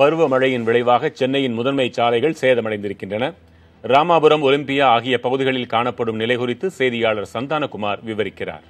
பருவமழையின் விளைவாக சென்னையின் முதன்மை சாலைகள் சேதமடைந்திருக்கின்றன ராமாபுரம் ஒலிம்பியா ஆகிய பகுதிகளில் காணப்படும் நிலை குறித்து செய்தியாளர் சந்தானகுமார் விவரிக்கிறார்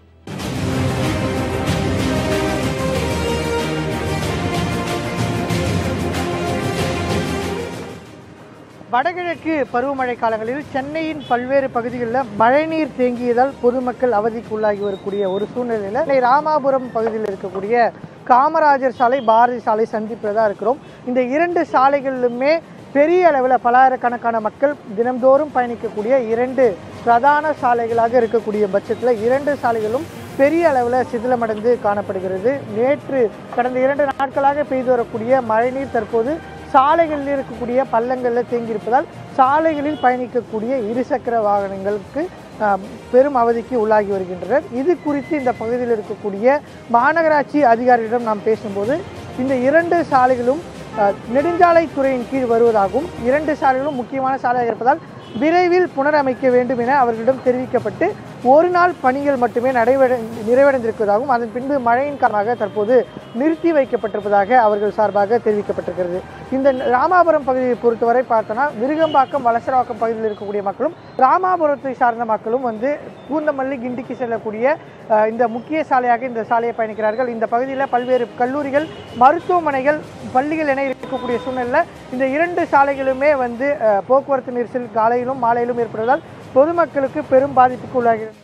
வடகிழக்கு பருவமழை காலங்களில் சென்னையின் பல்வேறு பகுதிகளில் மழைநீர் தேங்கியதால் பொதுமக்கள் அவதிக்கு உள்ளாகி வரக்கூடிய ஒரு சூழ்நிலையில் இன்னை ராமாபுரம் பகுதியில் இருக்கக்கூடிய காமராஜர் சாலை பாரதி சாலை சந்திப்பில் தான் இருக்கிறோம் இந்த இரண்டு சாலைகளிலுமே பெரிய அளவில் பலாயிரக்கணக்கான மக்கள் தினம்தோறும் பயணிக்கக்கூடிய இரண்டு பிரதான சாலைகளாக இருக்கக்கூடிய பட்சத்தில் இரண்டு சாலைகளும் பெரிய அளவில் சிதிலமடைந்து காணப்படுகிறது நேற்று கடந்த இரண்டு நாட்களாக பெய்து வரக்கூடிய மழைநீர் தற்போது சாலைகளில் இருக்கக்கூடிய பள்ளங்களில் தேங்கியிருப்பதால் சாலைகளில் பயணிக்கக்கூடிய இருசக்கர வாகனங்களுக்கு ஆஹ், பெரும் அவதிக்கு உள்ளாகி வருகின்றனர் இது குறித்து இந்த பகுதியில் இருக்கக்கூடிய மாநகராட்சி அதிகாரிகளிடம் நாம் பேசும்போது இந்த இரண்டு சாலைகளும் ஆஹ், நெடுஞ்சாலைத்துறையின் கீழ் வருவதாகவும் இரண்டு சாலைகளும் முக்கியமான சாலையாக இருப்பதால் விரைவில் புனரமைக்க வேண்டும் என அவர்களிடம் தெரிவிக்கப்பட்டு ஒரு நாள் பணிகள் மட்டுமே நடைபெற நிறைவடைந்திருப்பதாகவும் அதன் பின்பு மழையின் காரணமாக தற்போது நிறுத்தி வைக்கப்பட்டிருப்பதாக அவர்கள் சார்பாக தெரிவிக்கப்பட்டிருக்கிறது இந்த ராமாபுரம் பகுதியை பொறுத்தவரை பார்த்தோன்னா விருகம்பாக்கம் வலசரவாக்கம் பகுதியில் இருக்கக்கூடிய மக்களும் ராமாபுரத்தை சார்ந்த மக்களும் வந்து பூந்தமல்லி கிண்டிக்கு செல்லக்கூடிய அஹ், இந்த முக்கிய சாலையாக இந்த சாலையை பயணிக்கிறார்கள் இந்த பகுதியில் பல்வேறு கல்லூரிகள் மருத்துவமனைகள் பள்ளிகள் என இருக்கக்கூடிய சூழ்நிலையில் இந்த இரண்டு சாலைகளுமே வந்து அஹ், போக்குவரத்து நெரிசல் காலையிலும் மாலையிலும் ஏற்படுவதால் பொதுமக்களுக்கு பெரும் பாதிப்புக்கு உள்ளாகிறது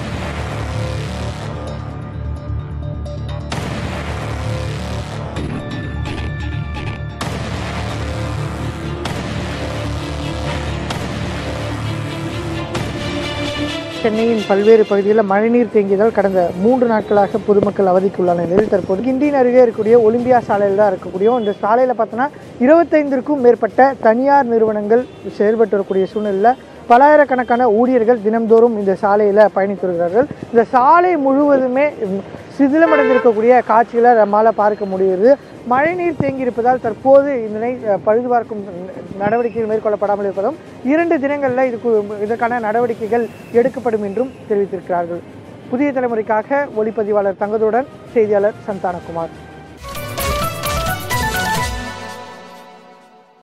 சென்னையின் பல்வேறு பகுதிகளில் மழைநீர் தேங்கியதால் கடந்த மூன்று நாட்களாக பொதுமக்கள் அவதிக்குள்ளான நிலையில் தற்போது கிண்டியின் அருகே இருக்கக்கூடிய ஒலிம்பியா சாலையில் தான் இருக்கக்கூடிய இந்த சாலையில் பார்த்தோன்னா இருபத்தைந்திற்கும் மேற்பட்ட தனியார் நிறுவனங்கள் செயல்பட்டு வரக்கூடிய சூழ்நிலையில் பலாயிரக்கணக்கான ஊழியர்கள் தினம்தோறும் இந்த சாலையில் பயணித்து வருகிறார்கள் இந்த சாலை முழுவதுமே ம், சிதிலமடைந்திருக்கக்கூடிய காட்சிகளை நம்மால் பார்க்க முடிகிறது மழைநீர் தேங்கியிருப்பதால் தற்போது இதனை அஹ், பழுது பார்க்கும் நடவடிக்கைகள் மேற்கொள்ளப்படாமல் இருப்பதும் இரண்டு தினங்களில் இதுக்கு இதற்கான நடவடிக்கைகள் எடுக்கப்படும் என்றும் தெரிவித்திருக்கிறார்கள் புதிய தலைமுறைக்காக ஒளிப்பதிவாளர் தங்கதுடன் செய்தியாளர் சந்தானகுமார்